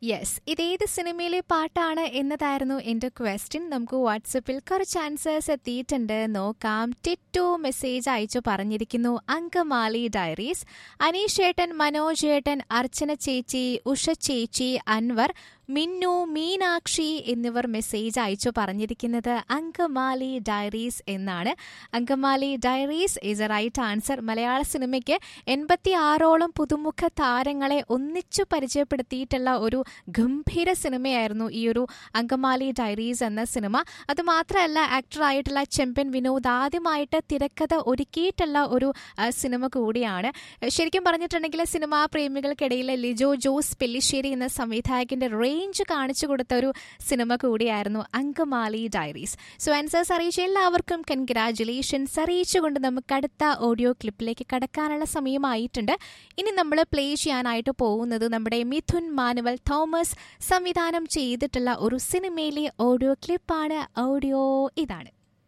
Yes ഇതേത് സിനിമയിലെ പാട്ടാണ് എന്നതായിരുന്നു എൻ്റെ ക്വസ്റ്റ്യൻ നമുക്ക് വാട്സപ്പിൽ കുറച്ച് ആൻസേഴ്സ് എത്തിയിട്ടുണ്ട് നോക്കാം ടിറ്റു മെസ്സേജ് അയച്ചു പറഞ്ഞിരിക്കുന്നു അങ്കമാലി ഡയറീസ് അനീഷ് ചേട്ടൻ മനോജ് ചേട്ടൻ അർച്ചന ചേച്ചി ഉഷ ചേച്ചി അൻവർ മിന്നു മീനാക്ഷി എന്നിവർ മെസ്സേജ് അയച്ചു പറഞ്ഞിരിക്കുന്നത് അങ്കമാലി ഡയറീസ് എന്നാണ് Angamaly Diaries is a right answer മലയാള സിനിമയ്ക്ക് എൺപത്തി ആറോളം പുതുമുഖ താരങ്ങളെ ഒന്നിച്ചു പരിചയപ്പെടുത്തിയിട്ടുള്ള ഒരു ഗംഭീര സിനിമയായിരുന്നു ഈ ഒരു അങ്കമാലി ഡയറീസ് എന്ന സിനിമ അതുമാത്രമല്ല ആക്ടറായിട്ടുള്ള ചെമ്പൻ വിനോദ് ആദ്യമായിട്ട് തിരക്കഥ ഒരുക്കിയിട്ടുള്ള ഒരു ആ, സിനിമ കൂടിയാണ് ശരിക്കും പറഞ്ഞിട്ടുണ്ടെങ്കിൽ സിനിമാ പ്രേമികൾക്കിടയിൽ ലിജോ ജോസ് പെല്ലിശ്ശേരി എന്ന സംവിധായകന്റെ റേഞ്ച് കാണിച്ചു കൊടുത്ത ഒരു സിനിമ കൂടിയായിരുന്നു അങ്കമാലി ഡയറീസ് സോ ആൻസേഴ്സ് അറിയിച്ച എല്ലാവർക്കും കൺഗ്രാറ്റുലേഷൻസ് അറിയിച്ചുകൊണ്ട് നമുക്ക് അടുത്ത ഓഡിയോ ക്ലിപ്പിലേക്ക് കടക്കാനുള്ള സമയമായിട്ടുണ്ട് ഇനി നമ്മൾ പ്ലേ ചെയ്യാനായിട്ട് പോകുന്നത് നമ്മുടെ മിഥുൻ മാനുവൽ തോമസ് സംവിധാനം ചെയ്തിട്ടുള്ള ഒരു സിനിമയിലെ ഓഡിയോ ക്ലിപ്പാണ് ഓഡിയോ ഇതാണ്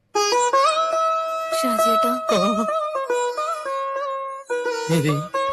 ഷാജേട്ടാ എരി.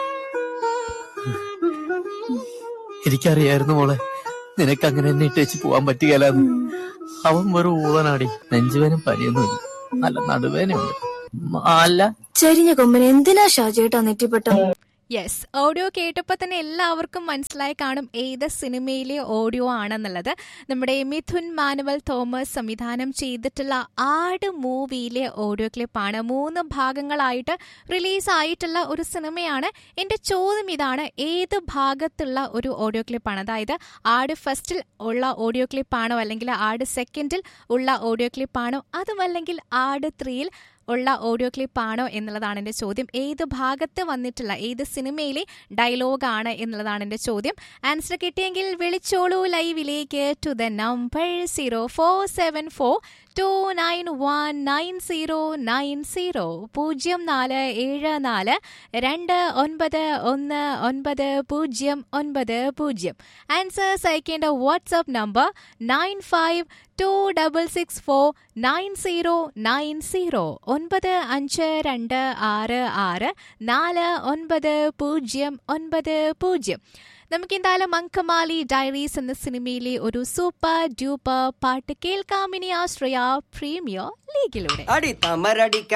എനിക്കറിയായിരുന്നു മോളെ നിനക്ക് അങ്ങനെ എന്നെ ഇട്ടേച്ച് പോവാൻ പറ്റുകയില്ലെന്ന് അവൻ വെറും ഊളനാടി നെഞ്ചുവേനും പനിയൊന്നുമില്ല നല്ല നടുവേനുണ്ട് അല്ല ചരിഞ്ഞ കൊമ്പന് എന്തിനാ ഷാജേട്ടാ നെറ്റിപ്പെട്ട യെസ് ഓഡിയോ കേട്ടപ്പോൾ തന്നെ എല്ലാവർക്കും മനസ്സിലായി കാണും ഏത് സിനിമയിലെ ഓഡിയോ ആണെന്നുള്ളത് നമ്മുടെ മിഥുൻ മാനുവൽ തോമസ് സംവിധാനം ചെയ്തിട്ടുള്ള ആട് മൂവിയിലെ ഓഡിയോ ക്ലിപ്പാണ് മൂന്ന് ഭാഗങ്ങളായിട്ട് റിലീസ് ആയിട്ടുള്ള ഒരു സിനിമയാണ് എൻ്റെ ചോദ്യം ഇതാണ് ഏത് ഭാഗത്തുള്ള ഒരു ഓഡിയോ ക്ലിപ്പാണ് അതായത് ആട് ഫസ്റ്റിൽ ഉള്ള ഓഡിയോ ക്ലിപ്പാണോ അല്ലെങ്കിൽ ആട് സെക്കൻഡിൽ ഉള്ള ഓഡിയോ ക്ലിപ്പാണോ അതുമല്ലെങ്കിൽ ആട് ത്രീയിൽ ഉള്ള ഓഡിയോ ക്ലിപ്പാണോ എന്നുള്ളതാണ് എൻ്റെ ചോദ്യം ഏത് ഭാഗത്ത് വന്നിട്ടുള്ള ഏത് സിനിമയിലെ ഡയലോഗാണ് എന്നുള്ളതാണ് എൻ്റെ ചോദ്യം ആൻസർ കിട്ടിയെങ്കിൽ വിളിച്ചോളൂ ലൈവിലേക്ക് to the number zero four seven four two nine one nine zero nine zero പൂജ്യം നാല് ഏഴ് നാല് രണ്ട് ഒൻപത് ഒന്ന് ഒൻപത് പൂജ്യം ഒൻപത് പൂജ്യം ആൻസേഴ്സ് അയക്കേണ്ട WhatsApp number nine five two double six four nine zero nine zero ഒൻപത് അഞ്ച് രണ്ട് ആറ് ആറ് നാല് ഒൻപത് പൂജ്യം ഒൻപത് പൂജ്യം നമുക്ക് എന്തായാലും അങ്കമാലി ഡയറീസ് എന്ന സിനിമയിലെ ഒരു സൂപ്പർ ഡ്യൂപ്പർ പാട്ട് കേൾക്കാം ഇനി ആശ്രയ പ്രീമിയർ ലീഗിലൂടെ അടി തമരടിക്ക